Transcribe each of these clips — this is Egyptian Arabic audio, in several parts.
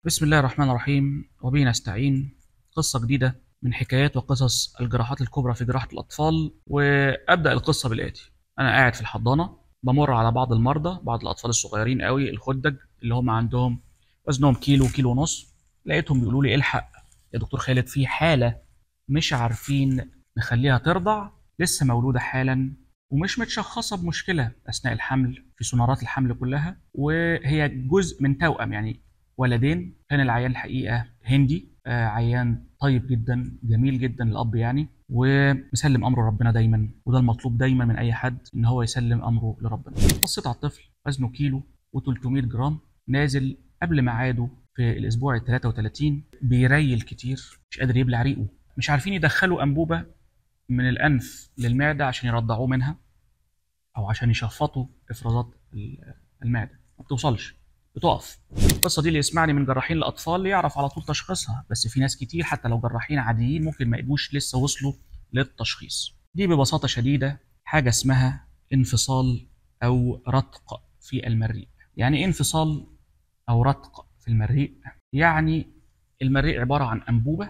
بسم الله الرحمن الرحيم وبه نستعين قصة جديدة من حكايات وقصص الجراحات الكبرى في جراحة الأطفال وأبدأ القصة بالآتي أنا قاعد في الحضانة بمر على بعض المرضى بعض الأطفال الصغيرين قوي الخدج اللي هم عندهم وزنهم كيلو كيلو ونص لقيتهم بيقولوا لي الحق يا دكتور خالد في حالة مش عارفين نخليها ترضع لسه مولودة حالا ومش متشخصة بمشكلة أثناء الحمل في سونارات الحمل كلها وهي جزء من توأم يعني ولدين كان العيان الحقيقه هندي آه عيان طيب جدا جميل جدا الاب يعني ومسلم امره ربنا دايما وده المطلوب دايما من اي حد ان هو يسلم امره لربنا بصيت على الطفل وزنه كيلو و300 جرام نازل قبل ميعاده في الاسبوع ال 33 بيريل كتير مش قادر يبلع ريقه مش عارفين يدخلوا انبوبه من الانف للمعده عشان يرضعوه منها او عشان يشفطوا افرازات المعده ما بتوصلش بتقف القصه دي اللي يسمعني من جراحين الاطفال يعرف على طول تشخيصها بس في ناس كتير حتى لو جراحين عاديين ممكن ما يبقوش لسه وصلوا للتشخيص دي ببساطه شديده حاجه اسمها انفصال او رتق في المريء يعني ايه انفصال او رتق في المريء يعني المريء عباره عن انبوبه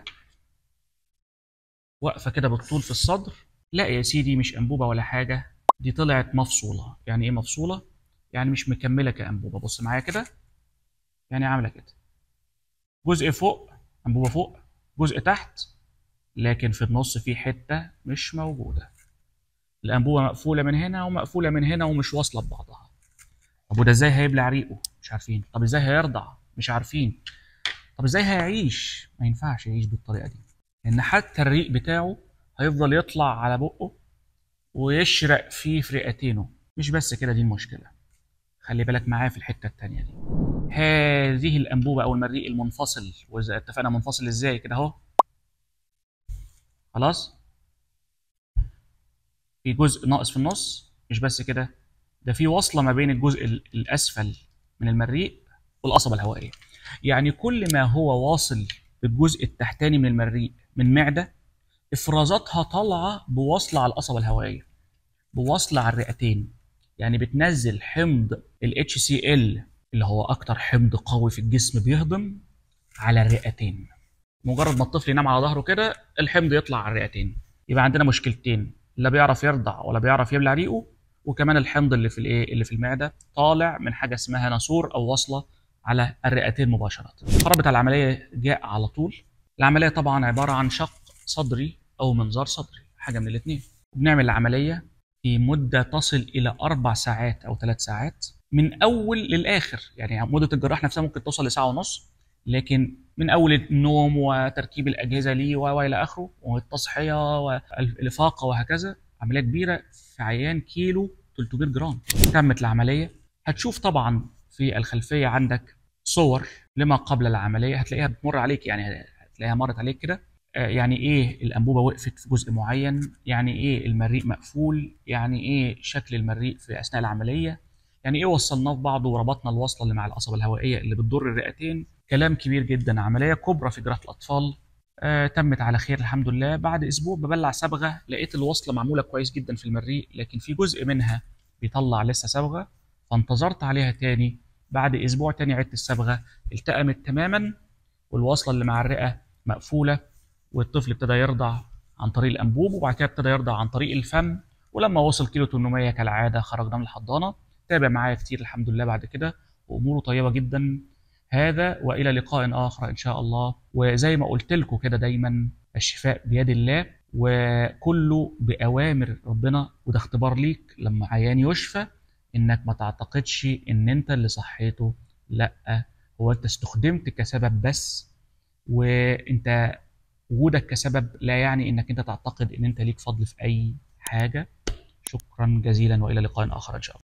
واقفه كده بالطول في الصدر لا يا سيدي مش انبوبه ولا حاجه دي طلعت مفصوله يعني ايه مفصوله يعني مش مكمله كانبوبه بص معايا كده يعني عامله كده جزء فوق انبوبه فوق جزء تحت لكن في النص في حته مش موجوده الانبوبه مقفوله من هنا ومقفوله من هنا ومش واصله ببعضها طب وده ازاي هيبلع ريقه مش عارفين طب ازاي هيرضع مش عارفين طب ازاي هيعيش ما ينفعش يعيش بالطريقه دي لان حتى الريق بتاعه هيفضل يطلع على بقه ويشرق فيه في رئتينه مش بس كده دي المشكله خلي بالك معايا في الحته الثانيه دي هذه الانبوبه او المريء المنفصل واذا اتفقنا منفصل ازاي كده اهو خلاص في جزء ناقص في النص مش بس كده ده في وصله ما بين الجزء الاسفل من المريء والقصبه الهوائيه يعني كل ما هو واصل بالجزء التحتاني من المريء من معده افرازاتها طالعه بوصله على القصبه الهوائيه بوصله على الرئتين يعني بتنزل حمض ال HCl اللي هو اكتر حمض قوي في الجسم بيهضم على الرئتين مجرد ما الطفل ينام على ظهره كده الحمض يطلع على الرئتين يبقى عندنا مشكلتين لا بيعرف يرضع ولا بيعرف يبلع ريقه وكمان الحمض اللي في الايه اللي في المعده طالع من حاجه اسمها ناسور او وصله على الرئتين مباشره خربت العمليه جاء على طول العمليه طبعا عباره عن شق صدري او منظار صدري حاجه من الاثنين وبنعمل العمليه في مدة تصل إلى أربع ساعات أو ثلاث ساعات من أول للآخر يعني مدة الجراح نفسها ممكن توصل لساعة ونص لكن من أول النوم وتركيب الأجهزة ليه وإلى آخره والتصحية والإفاقة وهكذا عملية كبيرة في عيان كيلو 300 جرام تمت العملية هتشوف طبعا في الخلفية عندك صور لما قبل العملية هتلاقيها بتمر عليك يعني هتلاقيها مرت عليك كده يعني ايه الانبوبه وقفت في جزء معين يعني ايه المريء مقفول يعني ايه شكل المريء في اثناء العمليه يعني ايه وصلناه في بعضه وربطنا الوصله اللي مع القصبه الهوائيه اللي بتضر الرئتين كلام كبير جدا عمليه كبرى في جراحه الاطفال آه تمت على خير الحمد لله بعد اسبوع ببلع صبغه لقيت الوصله معموله كويس جدا في المريء لكن في جزء منها بيطلع لسه صبغه فانتظرت عليها تاني بعد اسبوع تاني عدت الصبغه التأمت تماما والوصله اللي مع الرئه مقفوله والطفل ابتدى يرضع عن طريق الانبوب وبعد كده ابتدى يرضع عن طريق الفم ولما وصل كيلو 800 كالعاده خرجنا من الحضانه تابع معايا كتير الحمد لله بعد كده واموره طيبه جدا هذا والى لقاء اخر ان شاء الله وزي ما قلت لكم كده دايما الشفاء بيد الله وكله باوامر ربنا وده اختبار ليك لما عيان يشفى انك ما تعتقدش ان انت اللي صحيته لا هو انت استخدمت كسبب بس وانت وجودك كسبب لا يعني انك انت تعتقد ان انت ليك فضل في اي حاجه شكرا جزيلا والى لقاء اخر ان شاء الله